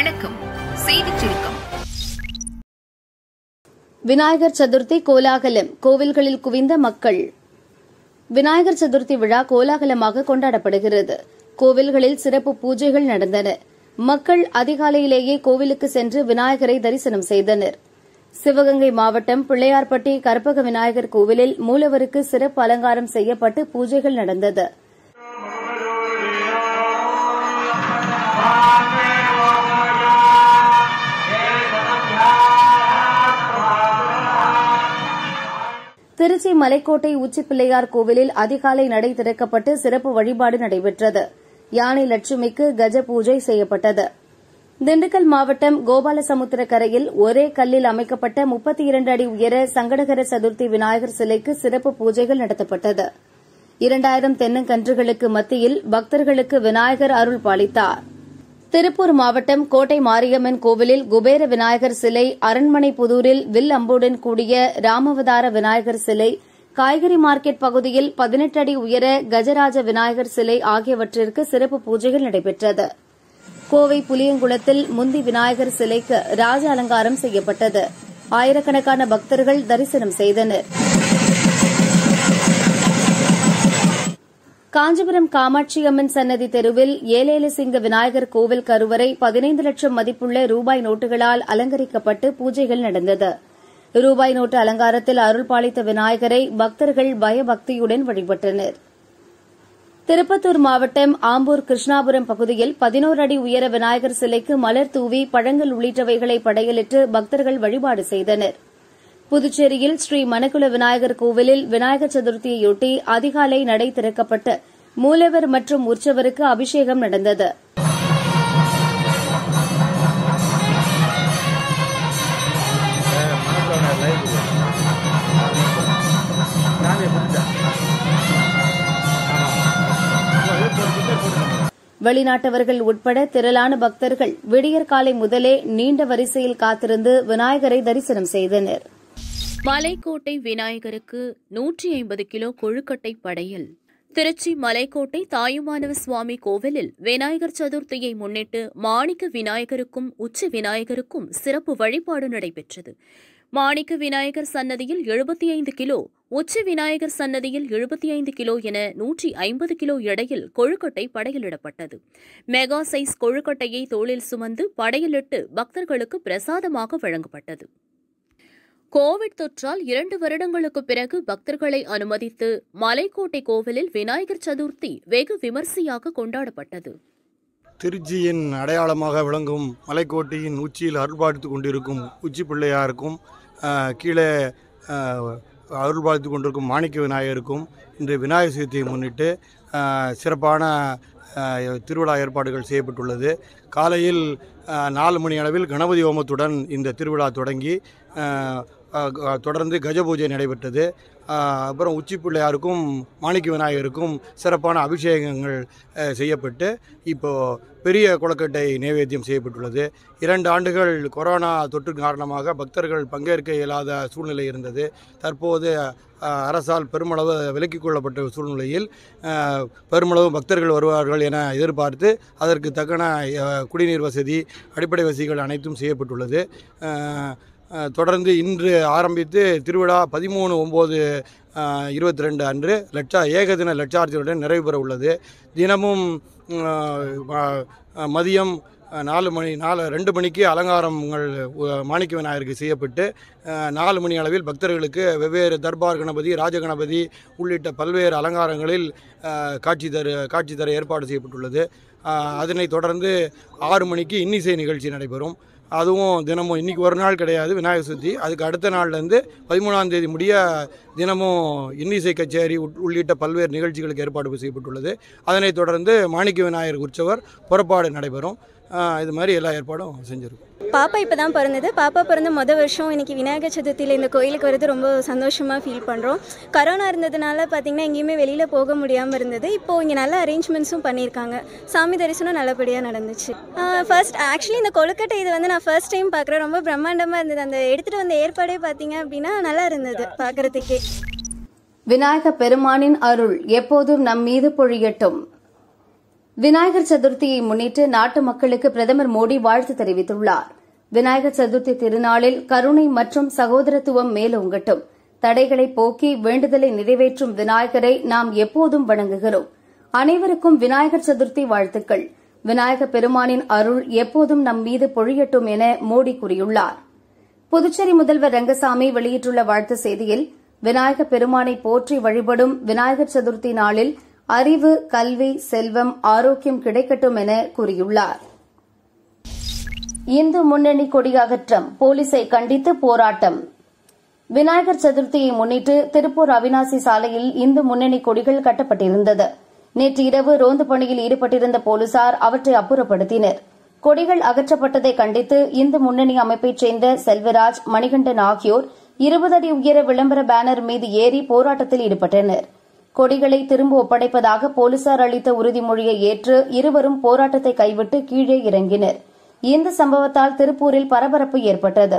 வணக்கம் செய்திச் சுருக்கம் விநாயகர் சதுர்த்தி கோலாகலம் கோவில்களில் குவிந்த மக்கள் விநாயகர் சதுர்த்தி விழா கோலாகலமாக கொண்டாடப்படுகிறது கோவில்களில் சிறப்பு பூஜைகள் நடந்தன மக்கள் அதிகாலையிலேயே கோவிலுக்கு சென்று விநாயகரை தரிசனம் செய்தனர் சிவகங்கை மாவட்டம் பிள்ளையார்பட்டி கற்பக விநாயகர் கோவிலில் மூலவருக்கு சிறப்பு அலங்காரம் செய்யப்பட்டு பூஜைகள் நடந்தது திருச்சி மலைக்கோட்டை உச்சிப்பிள்ளையார் கோவிலில் அதிகாலை நடை திறக்கப்பட்டு சிறப்பு வழிபாடு நடைபெற்றது யானை லட்சுமிக்கு கஜ பூஜை செய்யப்பட்டது திண்டுக்கல் மாவட்டம் கோபாலசமுத்திர கரையில் ஒரே கல்லில் அமைக்கப்பட்ட முப்பத்தி இரண்டு அடி உயர சங்கடகர சதுர்த்தி விநாயகர் சிலைக்கு சிறப்பு பூஜைகள் நடத்தப்பட்டது இரண்டாயிரம் தென்னங்கன்றுகளுக்கு மத்தியில் பக்தர்களுக்கு விநாயகர் அருள் பாலித்தார் திருப்பூர் மாவட்டம் கோட்டை மாரியம்மன் கோவிலில் குபேர விநாயகர் சிலை அரண்மனை புதூரில் வில் அம்புடன் கூடிய ராமவதார விநாயகர் சிலை காய்கறி மார்க்கெட் பகுதியில் பதினெட்டு அடி உயர கஜராஜ விநாயகர் சிலை ஆகியவற்றிற்கு சிறப்பு பூஜைகள் நடைபெற்றது கோவை புளியங்குளத்தில் முந்தி விநாயகர் சிலைக்கு ராஜ அலங்காரம் செய்யப்பட்டது ஆயிரக்கணக்கான பக்தர்கள் தரிசனம் செய்தனர் காஞ்சிபுரம் காமாட்சி அம்மன் சன்னதி தெருவில் ஏலேலசிங்க விநாயகர் கோவில் கருவறை பதினைந்து லட்சம் மதிப்புள்ள ரூபாய் நோட்டுகளால் அலங்கரிக்கப்பட்டு பூஜைகள் நடந்தது ரூபாய் நோட்டு அலங்காரத்தில் அருள் பாலித்த விநாயகரை பக்தர்கள் பயபக்தியுடன் வழிபட்டனர் திருப்பத்தூர் மாவட்டம் ஆம்பூர் கிருஷ்ணாபுரம் பகுதியில் பதினோரு அடி உயர விநாயகர் சிலைக்கு மலர் தூவி பழங்கள் உள்ளிட்டவைகளை படையலிட்டு பக்தர்கள் வழிபாடு செய்தனர் புதுச்சேரியில் ஸ்ரீ மணக்குல விநாயகர் கோவிலில் விநாயகர் சதுர்த்தியையொட்டி அதிகாலை நடை திறக்கப்பட்டு மூலவர் மற்றும் உற்சவருக்கு அபிஷேகம் நடந்தது வெளிநாட்டவர்கள் உட்பட திரளான பக்தர்கள் விடியற்காலை முதலே நீண்ட வரிசையில் காத்திருந்து விநாயகரை தரிசனம் செய்தனர் மலைக்கோட்டை விநாயகருக்கு நூற்றி ஐம்பது கிலோ கொழுக்கட்டை படையல் திருச்சி மலைக்கோட்டை தாயுமானவ சுவாமி கோவிலில் விநாயகர் சதுர்த்தியை முன்னிட்டு மாணிக்க விநாயகருக்கும் உச்சி விநாயகருக்கும் சிறப்பு வழிபாடு நடைபெற்றது மாணிக்க விநாயகர் சன்னதியில் எழுபத்தி ஐந்து கிலோ உச்சி விநாயகர் சன்னதியில் எழுபத்தி ஐந்து கிலோ என நூற்றி ஐம்பது கிலோ எடையில் கொழுக்கட்டை படையலிடப்பட்டது மெகா சைஸ் கொழுக்கட்டையை தோளில் சுமந்து படையலிட்டு பக்தர்களுக்கு பிரசாதமாக வழங்கப்பட்டது கோவிட் தொற்றால் இரண்டு வருடங்களுக்கு பிறகு பக்தர்களை அனுமதித்து மலைக்கோட்டை கோவிலில் விநாயகர் சதுர்த்தி வெகு விமர்சையாக கொண்டாடப்பட்டது திருச்சியின் அடையாளமாக விளங்கும் மலைக்கோட்டையின் உச்சியில் அருள்பாலித்து கொண்டிருக்கும் உச்சி பிள்ளையாருக்கும் ஆஹ், கீழே ஆஹ், அருள்பாலித்து கொண்டிருக்கும் மாணிக்க விநாயகருக்கும் இன்று விநாயகர் சதுர்த்தியை முன்னிட்டு ஆஹ், சிறப்பான ஆஹ், திருவிழா ஏற்பாடுகள் செய்யப்பட்டுள்ளது காலையில் ஆஹ், நாலு மணி அளவில் கணபதி ஹோமத்துடன் இந்த திருவிழா தொடங்கி ஆஹ், ஆஹ், க- தொடர்ந்து கஜ பூஜை நடைபெற்றது ஆஹ், அப்புறம் உச்சி பிள்ளையாருக்கும் மாணிக்க விநாயகருக்கும் சிறப்பான அபிஷேகங்கள் ஆஹ், செய்யப்பட்டு இப்போது பெரிய கொலக்கட்டை நைவேத்தியம் செய்யப்பட்டுள்ளது இரண்டு ஆண்டுகள் கொரோனா தொற்று காரணமாக பக்தர்கள் பங்கேற்க இயலாத சூழ்நிலை இருந்தது தற்போது ஆஹ், அரசால் பெருமளவு விலக்கிக் கொள்ளப்பட்ட சூழ்நிலையில் ஆஹ், பெருமளவு பக்தர்கள் வருவார்கள் என எதிர்பார்த்து அதற்கு தக்கன ஆஹ், குடிநீர் வசதி அடிப்படை வசதிகள் அனைத்தும் செய்யப்பட்டுள்ளது ஆஹ், ஆஹ், தொடர்ந்து இன்று ஆரம்பித்து திருவிழா பதிமூணு ஒம்பது இருபத்தி ரெண்டு அன்று லட்சா ஏகதின லட்சார்த்தியுடன் நிறைவு பெற உள்ளது தினமும் ஆஹ், ம- மதியம் நாலு மணி நாலு ரெண்டு மணிக்கு அலங்காரங்கள் உ- மாணிக்க விநாயகருக்கு செய்யப்பட்டு ஆஹ், நாலு மணி அளவில் பக்தர்களுக்கு வெவ்வேறு தர்பார் கணபதி ராஜகணபதி உள்ளிட்ட பல்வேறு அலங்காரங்களில் ஆஹ், காட்சி தர காட்சி தர ஏற்பாடு செய்யப்பட்டுள்ளது ஆஹ், அதனைத் தொடர்ந்து ஆறு மணிக்கு இன்னிசை நிகழ்ச்சி நடைபெறும் அதுவும் தினமும் இன்றைக்கி ஒரு நாள் கிடையாது விநாயகர் சதுர்த்தி அதுக்கு அடுத்த நாள்லேருந்து பதிமூணாம் தேதி முடிய தினமும் இன்னிசை கச்சேரி உட்- உள்ளிட்ட பல்வேறு நிகழ்ச்சிகளுக்கு ஏற்பாடு செய்யப்பட்டுள்ளது அதனைத் தொடர்ந்து மாணிக்க விநாயகர் உற்சவர் புறப்பாடு நடைபெறும் ஆஹ் இது மாதிரி எல்லா ஏற்பாடும் செஞ்சுருக்கோம் பாப்பா இப்போ தான் பிறந்தது பாப்பா பிறந்த மொதல் வருஷம் இன்னைக்கு விநாயகர் சதுர்த்தியில் இந்த கோயிலுக்கு வரது ரொம்ப சந்தோஷமாக ஃபீல் பண்ணுறோம் கரோனா இருந்ததுனால பார்த்திங்கன்னா எங்கேயுமே வெளியில் போக முடியாமல் இருந்தது இப்போது இங்கே நல்ல அரேஞ்ச்மெண்ட்ஸும் பண்ணியிருக்காங்க சாமி தரிசனம் நல்லபடியாக நடந்துச்சு ஃபர்ஸ்ட் ஆக்சுவலி இந்த கொழுக்கட்டை இது வந்து நான் ஃபர்ஸ்ட் டைம் பார்க்குறேன் ரொம்ப பிரம்மாண்டமாக இருந்தது அந்த எடுத்துகிட்டு வந்த ஏற்பாடே பார்த்தீங்க அப்படின்னா நல்லா இருந்தது பார்க்குறதுக்கே விநாயக பெருமானின் அருள் எப்போதும் நம் மீது பொழியட்டும் விநாயகர் சதுர்த்தியை முன்னிட்டு நாட்டு மக்களுக்கு பிரதமர் மோடி வாழ்த்து தெரிவித்துள்ளார் விநாயகர் சதுர்த்தி திருநாளில் கருணை மற்றும் சகோதரத்துவம் மேலோங்கட்டும் தடைகளை போக்கி வேண்டுதலை நிறைவேற்றும் விநாயகரை நாம் எப்போதும் வணங்குகிறோம் அனைவருக்கும் விநாயகர் சதுர்த்தி வாழ்த்துக்கள் விநாயகர் பெருமானின் அருள் எப்போதும் நம் மீது பொழியட்டும் என மோடி கூறியுள்ளார் புதுச்சேரி முதல்வர் ரங்கசாமி வெளியிட்டுள்ள வாழ்த்து செய்தியில் விநாயகர் பெருமானை போற்றி வழிபடும் விநாயகர் சதுர்த்தி நாளில் அறிவு கல்வி செல்வம் ஆரோக்கியம் கிடைக்கட்டும் என கூறியுள்ளார் இந்து முன்னணி கொடி அகற்றம் போலீசை கண்டித்து போராட்டம் விநாயகர் சதுர்த்தியை முன்னிட்டு திருப்பூர் அவினாசி சாலையில் இந்து முன்னணி கொடிகள் கட்டப்பட்டிருந்தது நேற்று இரவு ரோந்து பணியில் ஈடுபட்டிருந்த போலீசார் அவற்றை அப்புறப்படுத்தினர் கொடிகள் அகற்றப்பட்டதை கண்டித்து இந்து முன்னணி அமைப்பைச் சேர்ந்த செல்வராஜ் மணிகண்டன் ஆகியோர் இருபது அடி உயர விளம்பர பேனர் மீது ஏறி போராட்டத்தில் ஈடுபட்டனர் கொடிகளை திரும்ப ஒப்படைப்பதாக போலீசார் அளித்த உறுதிமொழியை ஏற்று இருவரும் போராட்டத்தை கைவிட்டு கீழே இறங்கினர் இந்த சம்பவத்தால் திருப்பூரில் பரபரப்பு ஏற்பட்டது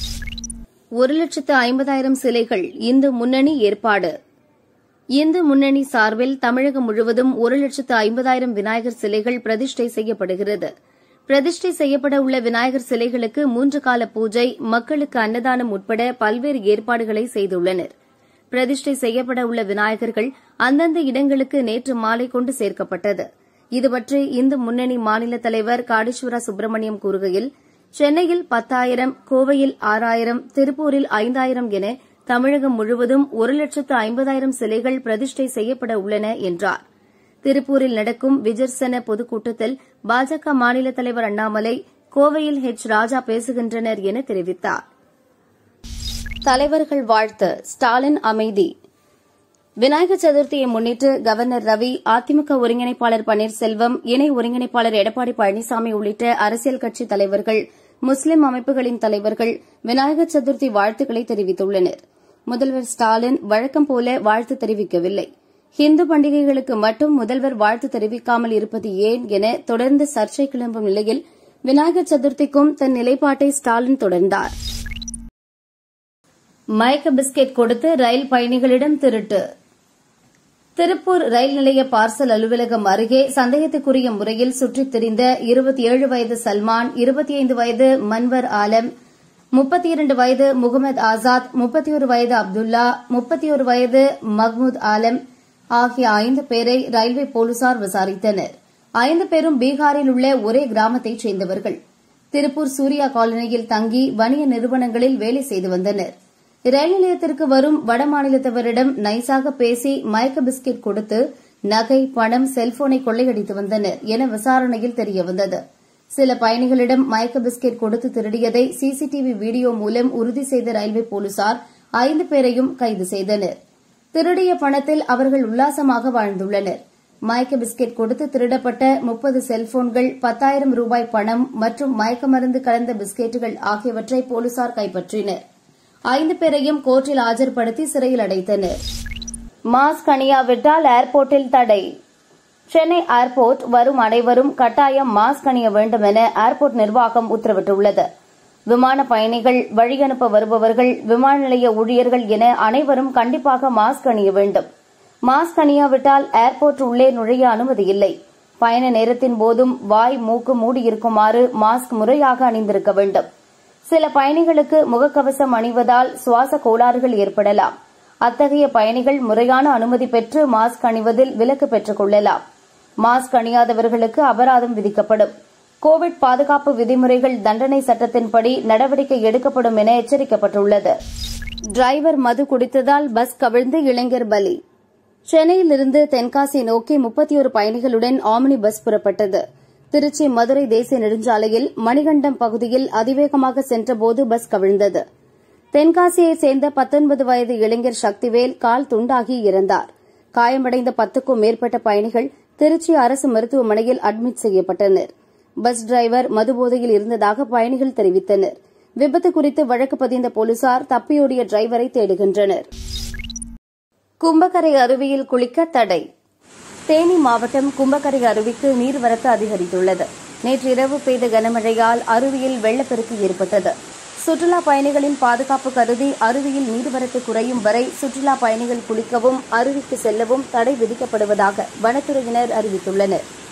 ஒரு லட்சத்து ஐம்பதாயிரம் சிலைகள் இந்து முன்னணி ஏற்பாடு இந்து முன்னணி சார்பில் தமிழகம் முழுவதும் ஒரு லட்சத்து ஐம்பதாயிரம் விநாயகர் சிலைகள் பிரதிஷ்டை செய்யப்படுகிறது பிரதிஷ்டை செய்யப்பட உள்ள விநாயகர் சிலைகளுக்கு மூன்று கால பூஜை மக்களுக்கு அன்னதானம் உட்பட பல்வேறு ஏற்பாடுகளை செய்துள்ளனர் பிரதிஷ்டை செய்யப்பட உள்ள விநாயகர்கள் அந்தந்த இடங்களுக்கு நேற்று மாலை கொண்டு சேர்க்கப்பட்டது இதுபற்றி இந்து முன்னணி மாநில தலைவர் காடீஸ்வரா சுப்பிரமணியம் கூறுகையில் சென்னையில் பத்தாயிரம் கோவையில் ஆறாயிரம் திருப்பூரில் ஐந்தாயிரம் என தமிழகம் முழுவதும் ஒரு லட்சத்து ஐம்பதாயிரம் சிலைகள் பிரதிஷ்டை செய்யப்பட உள்ளன என்றார் திருப்பூரில் நடக்கும் விஜர்சன பொதுக்கூட்டத்தில் பாஜக மாநில தலைவர் அண்ணாமலை கோவையில் ஹெச் ராஜா பேசுகின்றனர் என தெரிவித்தார் தலைவர்கள் வாழ்த்து ஸ்டாலின் அமைதி விநாயகர் சதுர்த்தியை முன்னிட்டு கவர்னர் ரவி அதிமுக ஒருங்கிணைப்பாளர் பன்னீர்செல்வம் இணை ஒருங்கிணைப்பாளர் எடப்பாடி பழனிசாமி உள்ளிட்ட அரசியல் கட்சித் தலைவர்கள் முஸ்லிம் அமைப்புகளின் தலைவர்கள் விநாயகர் சதுர்த்தி வாழ்த்துக்களை தெரிவித்துள்ளனர் முதல்வர் ஸ்டாலின் வழக்கம் போல வாழ்த்து தெரிவிக்கவில்லை ஹிந்து பண்டிகைகளுக்கு மட்டும் முதல்வர் வாழ்த்து தெரிவிக்காமல் இருப்பது ஏன் என தொடர்ந்து சர்ச்சை கிளம்பும் நிலையில் விநாயகர் சதுர்த்திக்கும் தன் நிலைப்பாட்டை ஸ்டாலின் தொடர்ந்தார் மயக்க பிஸ்கெட் கொடுத்து ரயில் பயணிகளிடம் திருட்டு திருப்பூர் ரயில் நிலைய பார்சல் அலுவலகம் அருகே சந்தேகத்துக்குரிய முறையில் சுற்றித் திரிந்த இருபத்தி ஏழு வயது சல்மான் இருபத்தி ஐந்து வயது மன்வர் ஆலம் முப்பத்தி இரண்டு வயது முகமது ஆசாத் முப்பத்தி ஒரு வயது அப்துல்லா முப்பத்தி ஒரு வயது மஹ்மூத் ஆலம் ஆகிய ஐந்து பேரை ரயில்வே போலீசார் விசாரித்தனர் ஐந்து பேரும் பீகாரில் உள்ள ஒரே கிராமத்தைச் சேர்ந்தவர்கள் திருப்பூர் சூர்யா காலனியில் தங்கி வணிக நிறுவனங்களில் வேலை செய்து வந்தனர் ரயில் நிலையத்திற்கு வரும் வடமாநிலத்தவரிடம் நைசாக பேசி மயக்க பிஸ்கெட் கொடுத்து நகை பணம் செல்போனை கொள்ளையடித்து வந்தனர் என விசாரணையில் தெரியவந்தது சில பயணிகளிடம் மயக்க பிஸ்கெட் கொடுத்து திருடியதை சிசிடிவி வீடியோ மூலம் உறுதி செய்த ரயில்வே போலீசார் ஐந்து பேரையும் கைது செய்தனர் திருடிய பணத்தில் அவர்கள் உல்லாசமாக வாழ்ந்துள்ளனர் மயக்க பிஸ்கெட் கொடுத்து திருடப்பட்ட முப்பது செல்போன்கள் பத்தாயிரம் ரூபாய் பணம் மற்றும் மயக்க மருந்து கலந்த பிஸ்கெட்டுகள் ஆகியவற்றை போலீசார் கைப்பற்றினர் ஐந்து பேரையும் கோர்ட்டில் ஆஜர்படுத்தி சிறையில் அடைத்தனர் மாஸ்க் அணியாவிட்டால் ஏர்போர்ட்டில் தடை சென்னை ஏர்போர்ட் வரும் அனைவரும் கட்டாயம் மாஸ்க் அணிய வேண்டும் என ஏர்போர்ட் நிர்வாகம் உத்தரவிட்டுள்ளது விமான பயணிகள் வழியனுப்ப வருபவர்கள் விமான நிலைய ஊழியர்கள் என அனைவரும் கண்டிப்பாக மாஸ்க் அணிய வேண்டும் மாஸ்க் அணியாவிட்டால் ஏர்போர்ட் உள்ளே நுழைய அனுமதி இல்லை பயண நேரத்தின் போதும் வாய் மூக்கு மூடியிருக்குமாறு மாஸ்க் முறையாக அணிந்திருக்க வேண்டும் சில பயணிகளுக்கு முகக்கவசம் அணிவதால் சுவாச கோளாறுகள் ஏற்படலாம் அத்தகைய பயணிகள் முறையான அனுமதி பெற்று மாஸ்க் அணிவதில் விலக்கு பெற்றுக் கொள்ளலாம் மாஸ்க் அணியாதவர்களுக்கு அபராதம் விதிக்கப்படும் கோவிட் பாதுகாப்பு விதிமுறைகள் தண்டனை சட்டத்தின்படி நடவடிக்கை எடுக்கப்படும் என எச்சரிக்கப்பட்டுள்ளது டிரைவர் மது குடித்ததால் பஸ் கவிழ்ந்து இளைஞர் பலி சென்னையிலிருந்து தென்காசி நோக்கி முப்பத்தி ஒரு பயணிகளுடன் ஆம்னி பஸ் புறப்பட்டது திருச்சி மதுரை தேசிய நெடுஞ்சாலையில் மணிகண்டம் பகுதியில் அதிவேகமாக சென்றபோது பஸ் கவிழ்ந்தது தென்காசியைச் சேர்ந்த பத்தொன்பது வயது இளைஞர் சக்திவேல் கால் துண்டாகி இறந்தார் காயமடைந்த பத்துக்கும் மேற்பட்ட பயணிகள் திருச்சி அரசு மருத்துவமனையில் அட்மிட் செய்யப்பட்டனர் பஸ் டிரைவர் மதுபோதையில் இருந்ததாக பயணிகள் தெரிவித்தனர் விபத்து குறித்து வழக்கு பதிந்த போலீசார் தப்பியோடிய டிரைவரை தேடுகின்றனர் கும்பக்கரை அருவியில் குளிக்க தடை தேனி மாவட்டம் கும்பக்கரை அருவிக்கு நீர்வரத்து அதிகரித்துள்ளது நேற்று இரவு பெய்த கனமழையால் அருவியில் வெள்ளப்பெருக்கு ஏற்பட்டது சுற்றுலா பயணிகளின் பாதுகாப்பு கருதி அருவியில் நீர்வரத்து குறையும் வரை சுற்றுலா பயணிகள் குளிக்கவும் அருவிக்கு செல்லவும் தடை விதிக்கப்படுவதாக வனத்துறையினர் அறிவித்துள்ளனர்